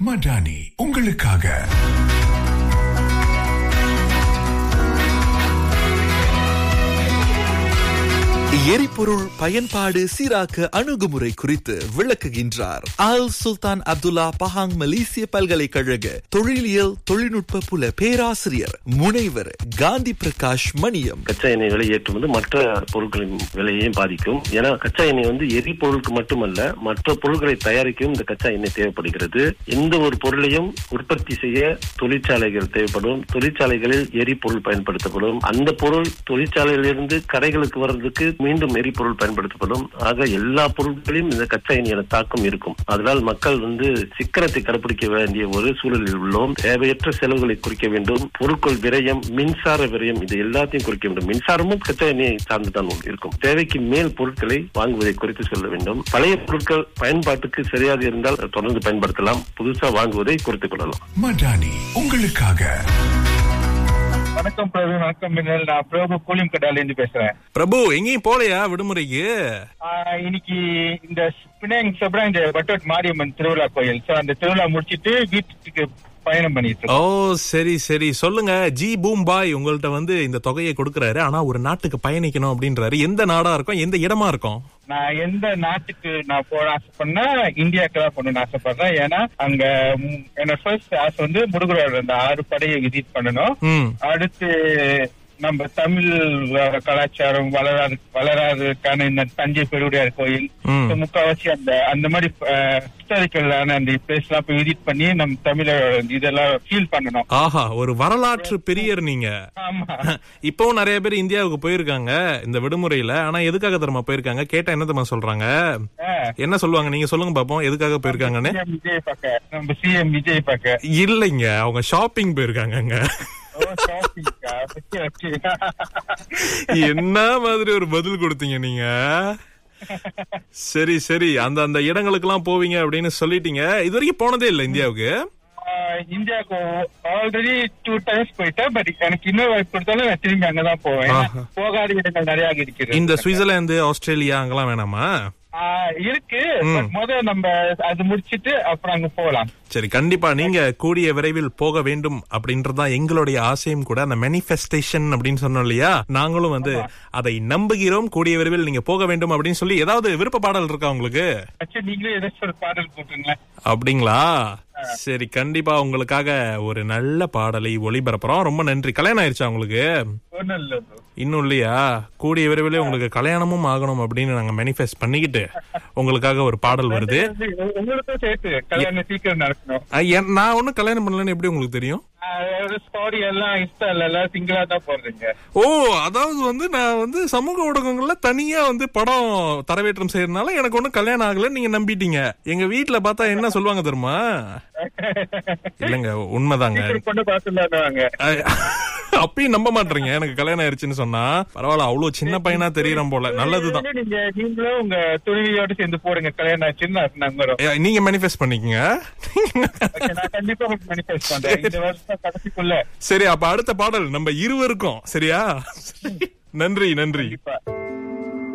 மடானி உங்களுக்காக எரிபொருள் பயன்பாடு சீராக்க அணுகுமுறை குறித்து விளக்குகின்றார் ஆல் சுல்தான் அப்துல்லா பஹாங் மலேசிய பல்கலைக்கழக தொழிலியல் தொழில்நுட்ப புல பேராசிரியர் முனைவர் காந்தி பிரகாஷ் மணியம் கச்சா எண்ணெய் விலை ஏற்றுமதி மற்ற பொருட்களின் விலையையும் பாதிக்கும் ஏன்னா கச்சா எண்ணெய் வந்து எரிபொருளுக்கு மட்டுமல்ல மற்ற பொருட்களை தயாரிக்கவும் இந்த கச்சா எண்ணெய் தேவைப்படுகிறது எந்த ஒரு பொருளையும் உற்பத்தி செய்ய தொழிற்சாலைகள் தேவைப்படும் தொழிற்சாலைகளில் எரிபொருள் பயன்படுத்தப்படும் அந்த பொருள் தொழிற்சாலையிலிருந்து கடைகளுக்கு வர்றதுக்கு மீண்டும் எரிபொருள் பயன்படுத்தப்படும் ஆக எல்லா பொருட்களையும் இந்த கச்சா எண்ணெயோட தாக்கம் இருக்கும் அதனால் மக்கள் வந்து சிக்கனத்தை கடைபிடிக்க வேண்டிய ஒரு சூழலில் உள்ளோம் தேவையற்ற செலவுகளை குறைக்க வேண்டும் பொருட்கள் விரயம் மின்சார விரயம் இது எல்லாத்தையும் குறைக்க வேண்டும் மின்சாரமும் கச்சா எண்ணெயை சார்ந்துதான் இருக்கும் தேவைக்கு மேல் பொருட்களை வாங்குவதை குறித்து சொல்ல வேண்டும் பழைய பொருட்கள் பயன்பாட்டுக்கு சரியாக இருந்தால் தொடர்ந்து பயன்படுத்தலாம் புதுசா வாங்குவதை குறைத்துக் கொள்ளலாம் மடானி உங்களுக்காக வணக்கம் பிரபு வணக்கம் மின்னல் நான் பிரபு கூலியம் கடால இருந்து பேசுறேன் பிரபு எங்கேயும் போலையா விடுமுறைக்கு ஆஹ் இன்னைக்கு இந்த பினாங் சப்ரா இந்த பட்டோட் மாரியம்மன் திருவிழா கோயில் சோ அந்த திருவிழா முடிச்சிட்டு வீட்டுக்கு பயணம் பண்ணிட்டு ஓ இருக்கோம் சரி சரி சொல்லுங்க ஜி பூம் பாய் உங்கள்ட்ட வந்து இந்த தொகையை கொடுக்கறாரு ஆனா ஒரு நாட்டுக்கு பயணிக்கணும் அப்படின்றாரு எந்த நாடா இருக்கும் எந்த இடமா இருக்கும் நான் எந்த நாட்டுக்கு நான் போட ஆசைப்படனா இந்தியாவுக்கு தான் போகணும்னு ஆசைப்படுறேன் ஏன்னா அங்க ம், என்னோட ஃபர்ஸ்ட் ஆசை வந்து முருகரோட அந்த ஆறு படையை விசிட் பண்ணணும் ம் அடுத்து நம்ம தமிழ் வ- கலாச்சாரம் வளராது வளராதுக்கான இந்த தஞ்சை பெருவுடையார் கோயில் ம். So, முக்காவாசி அந்த அந்த மாதிரி ஹிஸ்டாரிக்கலான அந்த பிளேஸ் எல்லாம் போய் விசிட் பண்ணி நம்ம தமிழோட இதெல்லாம் ஃபீல் பண்ணணும் ஆஹா ஒரு வரலாற்று பெரியர் நீங்க ஆமா இப்பவும் நிறைய பேர் இந்தியாவுக்கு போயிருக்காங்க இந்த விடுமுறையில ஆனா எதுக்காக தெரியுமா போயிருக்காங்க கேட்டா என்ன தெரியுமா சொல்றாங்க என்ன சொல்லுவாங்க நீங்க சொல்லுங்க பாப்போம் எதுக்காக போயிருக்காங்கன்னு சிஎம் விஜய் பார்க்க நம்ம சிஎம் விஜய் பார்க்க இல்லைங்க அவங்க ஷாப்பிங் போயிருக்காங்கங்க ஓ, shopping க்கா? Okay, okay. என்ன மாதிரி ஒரு பதில் கொடுத்தீங்க நீங்க சரி சரி அந்த அந்த இடங்களுக்கெல்லாம் போவீங்க அப்படின்னு சொல்லிட்டீங்க இது வரைக்கும் போனதே இல்ல இந்தியாவுக்கு ஆஹ் இந்தியாவுக்கு ஆல்ரெடி டூ டைம்ஸ் போயிட்டேன் பட் எனக்கு இன்னொரு வாய்ப்பு கொடுத்தாலும் நான் திரும்பி அங்கதான் போவேன் ஆஹா. போகாத இடங்கள் நிறைய இருக்கிறது இந்த சுவிட்சர்லாந்து ஆஸ்திரேலியா அங்கெல்லாம் வேணாமா ஆஹ் இருக்கு ம். but முத நம்ம அது முடிச்சிட்டு அப்புறம் அங்க போலாம் சரி கண்டிப்பா நீங்க கூடிய விரைவில் போக வேண்டும் அப்படின்றதுதான் எங்களுடைய ஆசையும் கூட அந்த மேனிஃபெஸ்டேஷன் அப்படின்னு சொன்னோம் இல்லையா நாங்களும் வந்து அதை நம்புகிறோம் கூடிய விரைவில் நீங்க போக வேண்டும் அப்படின்னு சொல்லி ஏதாவது விருப்ப பாடல் இருக்கா உங்களுக்கு ஆக்சுவலி நீங்களே ஏதாச்சும் ஒரு பாடல் போட்டுருங்களேன் அப்படிங்களா சரி கண்டிப்பா உங்களுக்காக ஒரு நல்ல பாடலை ஒளிபரப்புறோம் ரொம்ப நன்றி கல்யாணம் ஆயிருச்சா உங்களுக்கு ஒண்ணும் இல்ல bro. இன்னும் இல்லையா கூடிய விரைவில் உங்களுக்கு கல்யாணமும் ஆகணும் அப்படின்னு நாங்க மேனிஃபெஸ்ட் பண்ணிக்கிட்டு உங்களுக்காக ஒரு பாடல் வருது உங்க- உங்களுக்கும் சேர்த்து கல்யாணம் சீக்கிரம் நடக்கணும் அஹ், என்- நான் ஒன்னும் கல்யாணம் பண்ணலன்னு எப்படி உங்களுக்கு தெரியும் ஸ்டோரி எல்லாம் இன்ஸ்டால எல்லாம் சிங்கிளா தான் போடுறீங்க ஓ அதாவது வந்து நான் வந்து சமூக ஊடகங்கள்ல தனியா வந்து படம் தரவேற்றம் செய்யறதுனால எனக்கு ஒண்ணும் கல்யாணம் ஆகலன்னு நீங்க நம்பிட்டீங்க எங்க வீட்ல பார்த்தா என்ன சொல்லுவாங்க தெரியுமா இல்லங்க உண்மைதாங்க சீக்கிரம் கொண்டு பார்த்துலாங்க அஹ், அப்பயும் நம்ப மாட்டீங்க எனக்கு கல்யாணம் ஆயிருச்சுன்னு சொன்னா பரவாயில்ல அவ்வளவு சின்ன பையனா தெரியறோம் போல நல்லதுதான் நீங்க நீங்களும் உங்க துணிவியோட சேர்ந்து போடுங்க கல்யாணம் ஆச்சுன்னு நான் நம்புறோம் ஏ, நீங்க மேனிஃபெஸ்ட் பண்ணிக்கங்க Okay, நான் கண்டிப்பா உங்களுக்கு manifest பண்றேன் இந்த வருஷம் கடைசிக்குள்ள சரி அப்ப அடுத்த பாடல் நம்ம இருவருக்கும் சரியா நன்றி நன்றி கண்டிப்பா